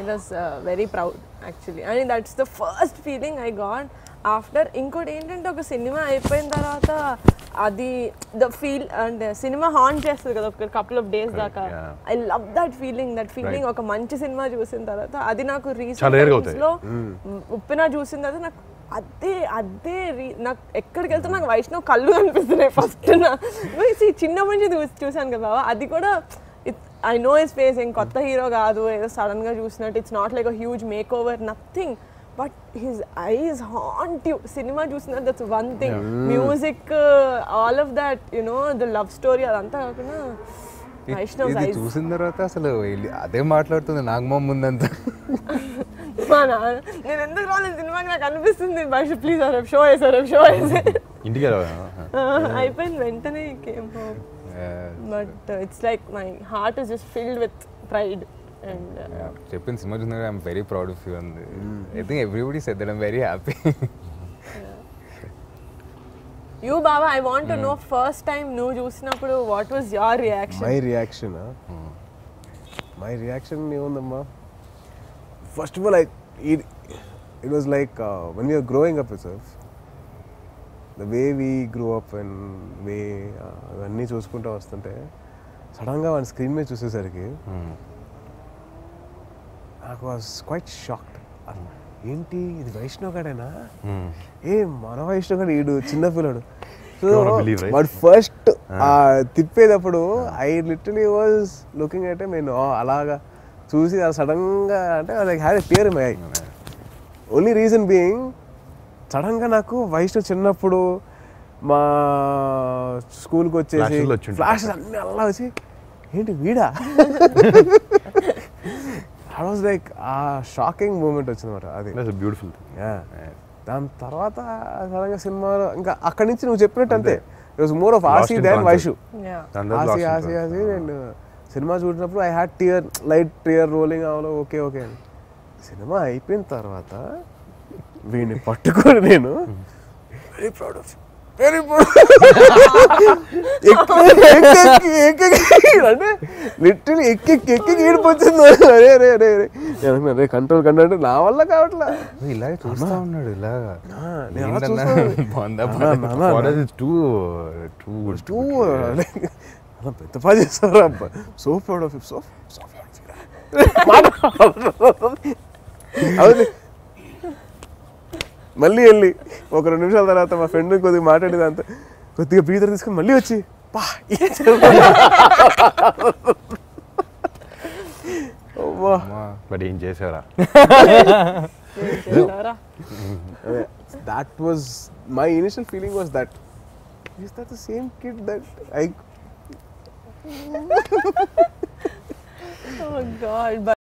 Made us very proud actually and that's the first feeling I got after ఇంకోటి ఏంటంటే ఒక cinema అయిపోయిన తర్వాత అది ద ఫీల్ అంటే సినిమా హాన్ చేస్తుంది కదా ఒక కపుల్ ఆఫ్ డేస్ దాకా yeah. I love that feeling that feeling ఒక మంచి సినిమా చూసిన తర్వాత అది నాకు చాలా rare గా రీసెంట్ అవుతాయి. లో ఉప్పిన చూసిన తర్వాత నాకు అదే అదే రీ- నాకు ఎక్కడికి వెళ్తే నాకు వైష్ణవ్ కళ్ళు కనిపిస్తున్నాయి ఫస్ట్ చిన్నప్పటి నుంచి చూ- చూశాను కదా బాబా అది కూడా ఐ నో ఇస్ ఫేస్ ఏం కొత్త హీరో కాదు ఏదో సడన్ గా చూసినట్టు it's not like a huge makeover nothing but his eyes haunt you cinema చూసిన that's one thing music all of that you know the love story అదంతా కాకుండా వైష్ణవ్ ఇది ఐస్ చూసిన తర్వాత అసలు వీళ్ళు అదే మాట్లాడుతుంది నాగమ్మ ముందంతా మా నాన్న నేను ఎందుకు రాలేదు సినిమాకి నాకు అనిపిస్తుంది భాష ప్లీజ్ రేపు షో వేసా రేపు షో వేసా ఇంటికి వెళ్ళావా? అయిపోయింది వెంటనే came home but it's like my heart is just filled with pride and చెప్పిన సినిమా చూసిన I'm very proud of you అంది I think everybody said that I'm very happy you బాబా I want to know first time నువ్వు చూసినప్పుడు what was your reaction my reaction my reaction ఏముందమ్మా first of all I it was like one you're growing up self the way we grow up and way అవన్నీ చూసుకుంటూ వస్తుంటే సడన్గా one screen మీద చూసేసరికి నాకు వాజ్ క్వైట్ షాక్డ్ ఏంటి ఇది వైష్ణవ్ గడేనా ఏ మన వైష్ణవ్ గడ ఈడు చిన్న పిల్లడు so You wanna believe, right? But first తిప్పేటప్పుడు ఐ లిటరలీ వాజ్ లుకింగ్ అంటే నేను అలాగా చూసి అది సడన్గా అంటే like had a tear my only reason being సడన్గా నాకు వైష్ణవ్ చిన్నప్పుడు మా స్కూల్కి వచ్చేసి Flashes లో వచ్చుంటాయి. ఫ్లాషెస్ అన్నీ అలా వచ్చి ఏంటి వీడా I was like a shocking moment వచ్చింది మరి అది That's a beautiful thing. Yeah. దాని తర్వాత సడన్గా సినిమాలో ఇంకా అక్కడి నుంచి నువ్వు చెప్పినట్టు అంతే it was more of Lost ఆసీ in దాన్ concept. వైషు దాని తర్వాత ఆసి lost in ఆసి ఆసి concept. అండ్ సినిమా చూసినప్పుడు I had tear light tear rolling అవలో ఓకే ఓకే అని సినిమా అయిపోయిన తర్వాత వీడిని పట్టుకొని నేను very proud of very proud అంటే లిటరలీ ఎక్కి ఎక్కి ఏడుపు వచ్చింది అరే అరే అరే అరే నేను అరే కంట్రోల్ కంట్రోల్ అంటే నా వల్ల కావట్లా ఇలాగే చూస్తా ఉన్నాడు ఇలాగా నేను అలా ఏంటన్నా? చూస్తాను. బాగుందా నాన్న, నాన్న, For us, it's too, uh, too good. Too అలా పెద్ద పని చేస్తారా so proud of so so అవును మళ్ళీ వెళ్ళి ఒక రెండు నిమిషాల తర్వాత మా ఫ్రెండ్ కొద్దిగా మాట్లాడేది అంత కొద్దిగా బీదర్ తీసుకొని మళ్ళీ వచ్చి పా ఏం అమ్మా బట్ ఏం చేసారా that was my initial feeling was that is that the same kid that I Oh God, but